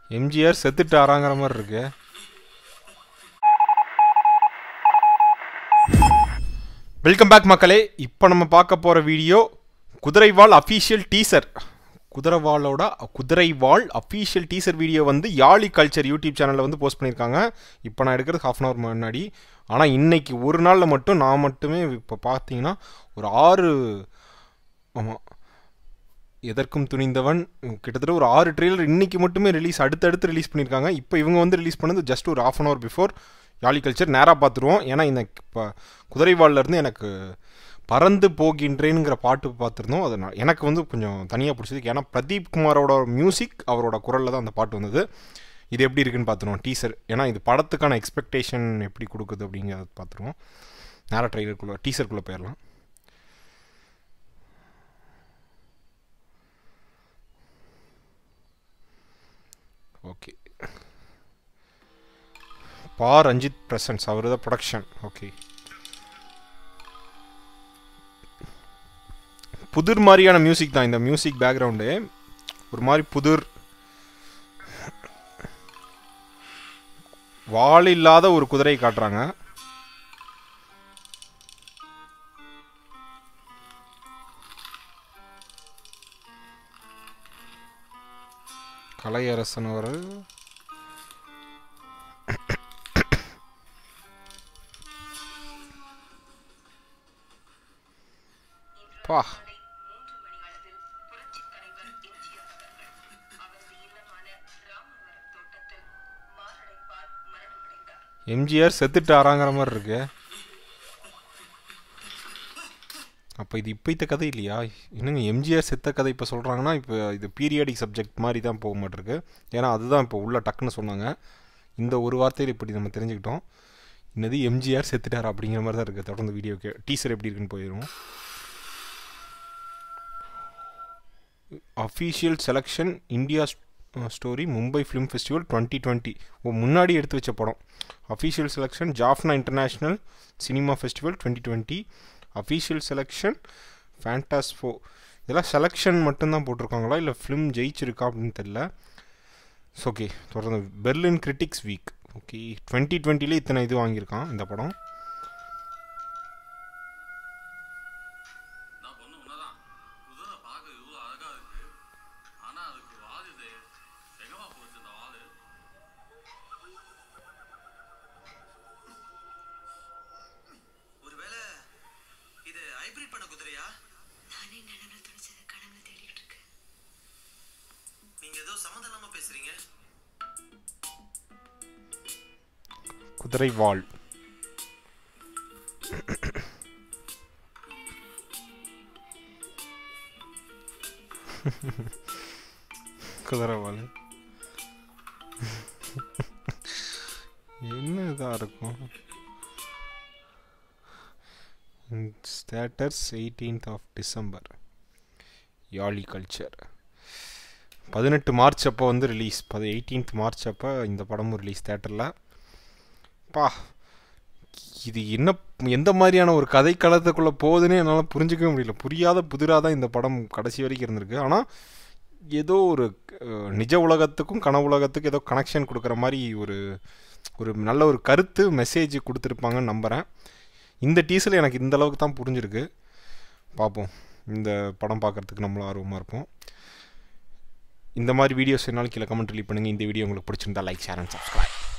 எம்ஜிஆர் செத்துட்டு ஆறாங்கிற மாதிரி இருக்கு வெல்கம் பேக் மக்களே இப்போ நம்ம பார்க்க போகிற வீடியோ குதிரைவால் அஃபீஷியல் டீசர் குதிரைவாலோட குதிரைவால் அஃபீஷியல் டீசர் வீடியோ வந்து யாழி கல்ச்சர் யூடியூப் சேனலில் வந்து போஸ்ட் பண்ணியிருக்காங்க இப்போ நான் எடுக்கிறது ஹாஃப் அன் ஹவர் முன்னாடி ஆனால் இன்னைக்கு ஒரு நாளில் மட்டும் நான் மட்டுமே இப்போ பார்த்தீங்கன்னா ஒரு ஆறு ஆமாம் எதற்கும் துணிந்தவன் கிட்டத்தட்ட ஒரு ஆறு ட்ரெய்லர் இன்னைக்கு மட்டுமே ரிலீஸ் அடுத்தடுத்து ரிலீஸ் பண்ணியிருக்காங்க இப்போ இவங்க வந்து ரிலீஸ் பண்ணது ஜஸ்ட் ஒரு half an hour before Yaazhi culture நேராக பார்த்துருவோம் ஏன்னா இந்த இப்போ குதிரைவால்லேருந்து எனக்கு பறந்து போகின்றேனுங்கிற பாட்டு பார்த்துருந்தோம் அது நான் எனக்கு வந்து கொஞ்சம் தனியாக பிடிச்சது ஏன்னா பிரதீப் குமாரோட மியூசிக் அவரோட குரலில் தான் அந்த பாட்டு வந்தது இது எப்படி இருக்குன்னு பார்த்துருவோம் டீசர் ஏன்னா இது படத்துக்கான எக்ஸ்பெக்டேஷன் எப்படி கொடுக்குது அப்படிங்கிறத பார்த்துருவோம் நேராக ட்ரெய்லருக்குள்ளே டீசருக்குள்ளே போயிடலாம் ஓகே பா ரஞ்சித் பிரசன்ஸ் அவர் தான் ப்ரொடக்ஷன் ஓகே புதிர் மாதிரியான மியூசிக் தான் இந்த மியூசிக் பேக்ரவுண்டு ஒரு மாதிரி புதிர் வால் இல்லாத ஒரு குதிரையை காட்டுறாங்க கலையரசன் அவர் பா எம்ஜிஆர் செத்துட்டு ஆறாங்கிற மாதிரி இருக்கு அப்போ இது இப்போத்த கதை இல்லையா என்னங்க எம்ஜிஆர் செத்த கதை இப்போ சொல்கிறாங்கன்னா இப்போ இது பீரியாடிக் சப்ஜெக்ட் மாதிரி தான் போக மாட்டிருக்கு ஏன்னா அதுதான் இப்போ உள்ள டக்குன்னு சொன்னாங்க இந்த ஒரு வார்த்தையில் இப்படி நம்ம தெரிஞ்சுக்கிட்டோம் இன்னது எம்ஜிஆர் செத்துட்டார் அப்படிங்கிற மாதிரி தான் இருக்குது தொடர்ந்து வீடியோக்கு டீசர் எப்படி இருக்குன்னு போயிடுவோம் official selection India story Mumbai film festival twenty twenty ஓ முன்னாடி எடுத்து வச்ச படம் official selection Jaffna international cinema festival twenty twenty official selection Fantasporto இதெல்லாம் செலெக்ஷன் மட்டும்தான் போட்டிருக்காங்களா இல்லை ஃபிலிம் ஜெயிச்சிருக்கா அப்படின்னு தெரில ஓகே தொடர்ந்து Berlin critics week okay twenty டுவெண்ட்டிலே இத்தனை இது வாங்கியிருக்கான் இந்த படம் நான் பொண்ணு உன்னதான் குதிரை பார்க்க இவ்வளோ அழகா இருக்கு ஆனா அதுக்கு வால் இது எங்கம்மா போச்சு இந்த வால் ஒருவேளை இது ஹைபிரிட் பண்ண குதிரையா நானே நினைவுல துணிச்சது கனவுல தேடிட்டு இருக்கேன் நீங்க ஏதோ சம்மந்தம் இல்லாம பேசுறீங்க குதிரை வால் குதிரை வால் என்ன இதாக இருக்கும் status eighteenth of December Yaazhi culture பதினெட்டு மார்ச் அப்போ வந்து ரிலீஸ் பது எயிட்டீன்த் மார்ச் அப்போ இந்த படமும் ரிலீஸ் தேட்டரில் பா இது என்ன எந்த மாதிரியான ஒரு கதை களத்துக்குள்ளே போகுதுன்னு என்னால் புரிஞ்சிக்கவே முடியல புரியாத புதிராக தான் இந்த படம் கடைசி வரைக்கும் இருந்திருக்கு ஆனால் ஏதோ ஒரு அஹ், நிஜ உலகத்துக்கும் கனவு உலகத்துக்கும் ஏதோ கனெக்ஷன் கொடுக்குற மாதிரி ஒரு ஒரு நல்ல ஒரு கருத்து மெசேஜ் கொடுத்துருப்பாங்கன்னு நம்புகிறேன் இந்த டீசல் எனக்கு இந்த அளவுக்கு தான் புரிஞ்சிருக்கு பார்ப்போம் இந்த படம் பார்க்குறதுக்கு நம்மளும் ஆர்வமாக இருப்போம் இந்த மாதிரி வீடியோஸ் என்னால் கீழே கமெண்ட் ரிலீவ் பண்ணுங்கள் இந்த வீடியோ உங்களுக்கு பிடிச்சிருந்தா லைக் ஷேர் அண்ட் சப்ஸ்கிரைப்